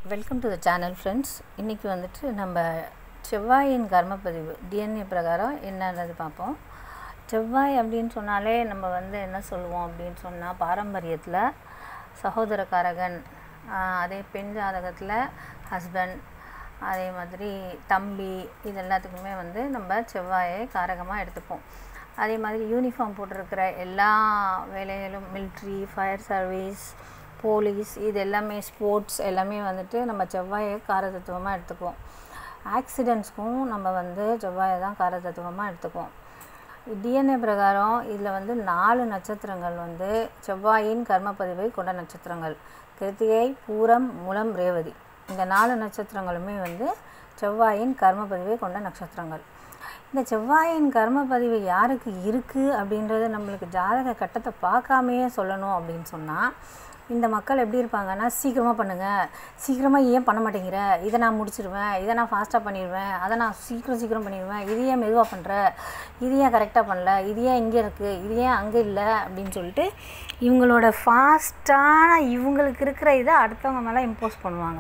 welcome to the channel friends இன்றைக்கி வந்துட்டு நம்ம செவ்வாயின் கர்மப்பதிவு டிஎன்ஏ பிரகாரம் என்னன்றது பார்ப்போம் செவ்வாய் அப்படின்னு சொன்னாலே நம்ம வந்து என்ன சொல்லுவோம் அப்படின்னு சொன்னால் பாரம்பரியத்தில் சகோதரக்காரகன் ஆஹ் அதே பெண் ஜாதகத்தில் ஹஸ்பண்ட் அதே மாதிரி தம்பி இது எல்லாத்துக்குமே வந்து நம்ம செவ்வாயை காரகமாக எடுத்துப்போம் அதே மாதிரி யூனிஃபார்ம் போட்டிருக்கிற எல்லா வேலைகளும் மிலிட்ரி ஃபயர் சர்வீஸ் போலீஸ் இது எல்லாமே ஸ்போர்ட்ஸ் எல்லாமே வந்துட்டு நம்ம செவ்வாயை காரதத்துவமாக எடுத்துக்குவோம் ஆக்சிடெண்ட்ஸ்க்கும் நம்ம வந்து செவ்வாயை தான் காரதத்துவமாக எடுத்துக்குவோம் டிஎன்ஏ பிரகாரம் இதில் வந்து நாலு நட்சத்திரங்கள் வந்து செவ்வாயின் கர்மப்பதிவை கொண்ட நட்சத்திரங்கள் கிருத்திகை பூரம் மூலம் ரேவதி இந்த நாலு நட்சத்திரங்களுமே வந்து செவ்வாயின் கர்மப்பதிவை கொண்ட நட்சத்திரங்கள் இந்த செவ்வாயின் கர்மப்பதிவு யாருக்கு இருக்குது அப்படின்றது நம்மளுக்கு ஜாதக கட்டத்தை பார்க்காமையே சொல்லணும் அப்படின்னு சொன்னால் இந்த மக்கள் எப்படி இருப்பாங்கன்னா சீக்கிரமாக பண்ணுங்கள் சீக்கிரமாக ஏன் பண்ண மாட்டேங்கிற இதை நான் முடிச்சிடுவேன் இதை நான் ஃபாஸ்ட்டாக பண்ணிடுவேன் அதை நான் சீக்கிரம் சீக்கிரம் பண்ணிடுவேன் இது ஏன் மெதுவாக பண்ணுற இது ஏன் கரெக்டாக பண்ணல இது ஏன் இங்கே இருக்குது இது ஏன் அங்கே இல்லை அப்படின்னு சொல்லிட்டு இவங்களோட ஃபாஸ்ட்டான இவங்களுக்கு இருக்கிற இதை அடுத்தவங்க மேலே இம்போஸ் பண்ணுவாங்க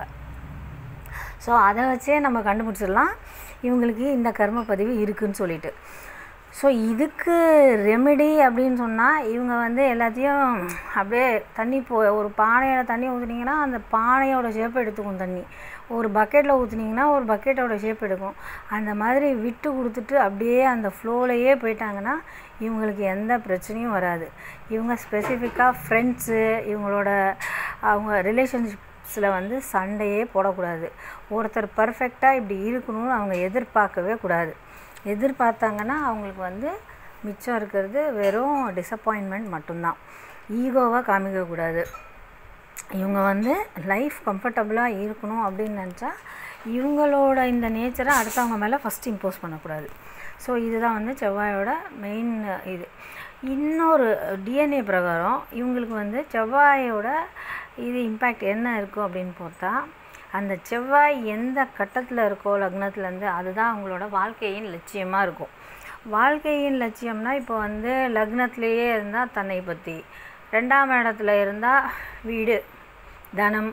ஸோ அதை வச்சே நம்ம கண்டுபிடிச்சிடலாம் இவங்களுக்கு இந்த கர்ம பதிவு இருக்குன்னு சொல்லிட்டு ஸோ இதுக்கு ரெமெடி அப்படின்னு சொன்னால் இவங்க வந்து எல்லாத்தையும் அப்படியே தண்ணி போ ஒரு பானையில் தண்ணி ஊற்றுனீங்கன்னா அந்த பானையோட ஷேப் எடுத்துக்கும் தண்ணி ஒரு பக்கெட்டில் ஊற்றுனீங்கன்னா ஒரு பக்கெட்டோட ஷேப் எடுக்கும் அந்த மாதிரி விட்டு கொடுத்துட்டு அப்படியே அந்த ஃப்ளோலையே போயிட்டாங்கன்னா இவங்களுக்கு எந்த பிரச்சனையும் வராது இவங்க ஸ்பெசிஃபிக்காக ஃப்ரெண்ட்ஸு இவங்களோட அவங்க ரிலேஷன்ஷிப்ஸில் வந்து சண்டையே போடக்கூடாது ஒருத்தர் பர்ஃபெக்டாக இப்படி இருக்கணும்னு அவங்க எதிர்பார்க்கவே கூடாது எதிர்பார்த்தாங்கன்னா அவங்களுக்கு வந்து மிச்சம் இருக்கிறது வெறும் டிசப்பாயின்மெண்ட் மட்டும்தான் ஈகோவாக காமிக்கக்கூடாது இவங்க வந்து லைஃப் கம்ஃபர்டபுளாக இருக்கணும் அப்படின்னு நினச்சா இவங்களோட இந்த நேச்சரை அடுத்தவங்க மேலே ஃபஸ்ட் இம்போஸ் பண்ணக்கூடாது ஸோ இதுதான் வந்து செவ்வாயோட மெயின் இது இன்னொரு டிஎன்ஏ பிரகாரம் இவங்களுக்கு வந்து செவ்வாயோட இது இம்பேக்ட் என்ன இருக்கும் அப்படின்னு பார்த்தா அந்த செவ்வாய் எந்த கட்டத்தில் இருக்கோ லக்னத்துலேருந்து அதுதான் அவங்களோட வாழ்க்கையின் லட்சியமாக இருக்கும் வாழ்க்கையின் லட்சியம்னா இப்போ வந்து லக்னத்திலேயே இருந்தால் தன்னை பற்றி ரெண்டாம் இடத்துல இருந்தால் வீடு தனம்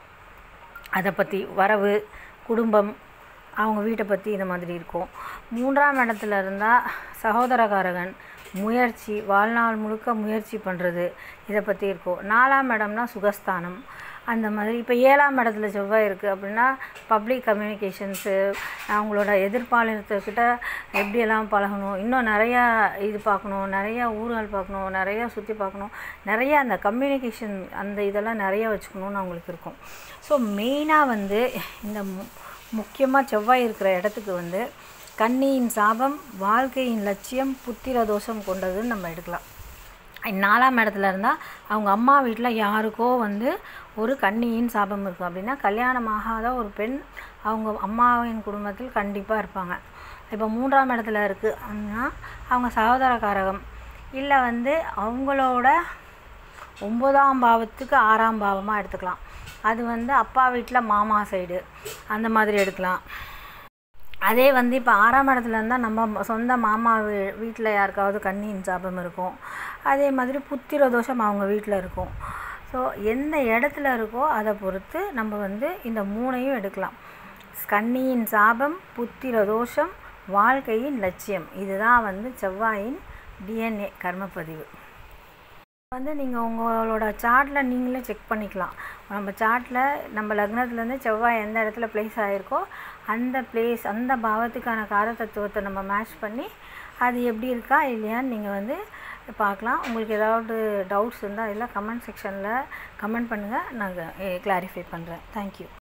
அதை பற்றி வரவு குடும்பம் அவங்க வீட்டை பற்றி இந்த மாதிரி இருக்கும் மூன்றாம் இடத்துல இருந்தால் சகோதரகாரகன் முயற்சி வாழ்நாள் முழுக்க முயற்சி பண்ணுறது இதை பற்றி இருக்கும் நாலாம் இடம்னா சுகஸ்தானம் அந்த மாதிரி இப்போ ஏழாம் இடத்துல செவ்வாய் இருக்குது அப்படின்னா பப்ளிக் கம்யூனிகேஷன்ஸு அவங்களோட எதிர்பாலினத்துக்கிட்ட எப்படியெல்லாம் பழகணும் இன்னும் நிறையா இது பார்க்கணும் நிறையா ஊர்கள் பார்க்கணும் நிறையா சுற்றி பார்க்கணும் நிறையா அந்த கம்யூனிகேஷன் அந்த இதெல்லாம் நிறையா வச்சுக்கணும்னு அவங்களுக்கு இருக்கும் ஸோ மெயினாக வந்து இந்த முக்கியமாக செவ்வாய் இருக்கிற இடத்துக்கு வந்து கன்னியின் சாபம் வாழ்க்கையின் லட்சியம் புத்திர தோஷம் கொண்டதுன்னு நம்ம எடுக்கலாம் நாலாம் இடத்துல இருந்தால் அவங்க அம்மா வீட்டில் யாருக்கோ வந்து ஒரு கன்னியின் சாபம் இருக்கும் அப்படின்னா கல்யாணம் ஆகாத ஒரு பெண் அவங்க அம்மாவின் குடும்பத்தில் கண்டிப்பாக இருப்பாங்க இப்போ மூன்றாம் இடத்துல இருக்குது அப்படின்னா அவங்க சகோதரக்காரகம் இல்லை வந்து அவங்களோட ஒம்பதாம் பாவத்துக்கு ஆறாம் பாவமாக எடுத்துக்கலாம் அது வந்து அப்பா வீட்டில் மாமா சைடு அந்த மாதிரி எடுக்கலாம் அதே வந்து இப்போ ஆறாம் இடத்துல இருந்தால் நம்ம சொந்த மாமா வீ வீட்டில் யாருக்காவது கண்ணியின் சாபம் இருக்கும் அதே மாதிரி புத்திர தோஷம் அவங்க வீட்டில் இருக்கும் ஸோ எந்த இடத்துல இருக்கோ அதை பொறுத்து நம்ம வந்து இந்த மூணையும் எடுக்கலாம் கன்னியின் சாபம் புத்திர தோஷம் வாழ்க்கையின் லட்சியம் இதுதான் வந்து செவ்வாயின் டிஎன்ஏ கர்மப்பதிவு வந்து நீங்கள் உங்களோட சார்ட்டில் நீங்களே செக் பண்ணிக்கலாம் நம்ம சார்ட்டில் நம்ம லக்னத்துலேருந்து செவ்வாய் எந்த இடத்துல ப்ளேஸ் ஆகிருக்கோ அந்த ப்ளேஸ் அந்த பாவத்துக்கான கார தத்துவத்தை நம்ம மேட்ச் பண்ணி அது எப்படி இருக்கா இல்லையான்னு நீங்கள் வந்து பார்க்கலாம் உங்களுக்கு ஏதாவது டவுட்ஸ் இருந்தால் அதில் கமெண்ட் செக்ஷனில் கமெண்ட் பண்ணுங்கள் நாங்கள் கிளாரிஃபை பண்ணுறேன் தேங்க்யூ